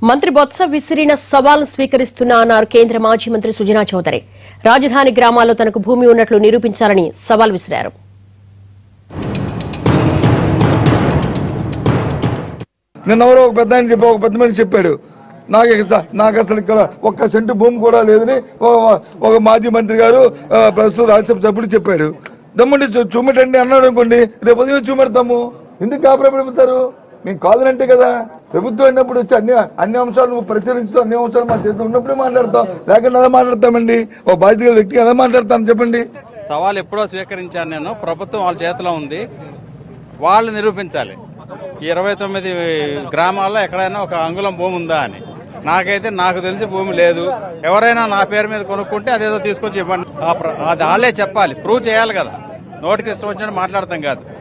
మంత్రి బొత్స విసిరిన సవాల్ను స్వీకరిస్తున్నా అన్నారు కేంద్ర మాజీ మంత్రి సుజనా చౌదరి రాజధాని గ్రామాల్లో తనకు భూమి ఉన్నట్లు నిరూపించాలని సవాల్ విసిరారు నిన్న ఎవరో ఒక పెద్ద ఆయన చెప్పి ఒక పెద్ద మనిషి చెప్పాడు నాకు ఇక- నాకు అసలు ఇక్కడ ఒక్క సెంటు భూమి కూడా లేదని ఒక- ఒక మాజీ మంత్రి గారు ఆ, ప్రస్తుత రాజ్యసభ సభ్యుడు చెప్పాడు దమ్ముండి చూ- చూపెట్టండి అన్నాడు అనుకోండి రేపు ఉదయం చూపెడతాము ఎందుకు కాపురపెడతారు మేము కాదనంటే కదా ప్రభుత్వం అయినప్పుడు వచ్చి అన్ని అన్ని అంశాలు నువ్వు పరిశీలించుతూ అన్ని అంశాలు మా చేతిలో ఉన్నప్పుడే మాట్లాడతాం లేకుండా అదే మాట్లాడతామండి ఓ బాధ్యత గల వ్యక్తి అదే మాట్లాడతాను చెప్పండి సవాల్ ఎప్పుడో స్వీకరించాను నేను ప్రభుత్వం వాళ్ళ చేతిలో ఉంది వాళ్ళు నిరూపించాలి ఈ ఇరవై తొమ్మిది గ్రామాల్లో ఎక్కడైనా ఒక అంగుళం భూమి ఉందా అని నాకైతే నాకు తెలిసి భూమి లేదు ఎవరైనా నా పేరు మీద కొనుక్కుంటే అదేదో తీసుకొచ్చి ఇవ్వండి ఆ ప్ర- అది వాళ్ళే చెప్పాలి ప్రూవ్ చేయాలి కదా నోటికి ఇష్టం వచ్చినట్టు మాట్లాడతాం కాదు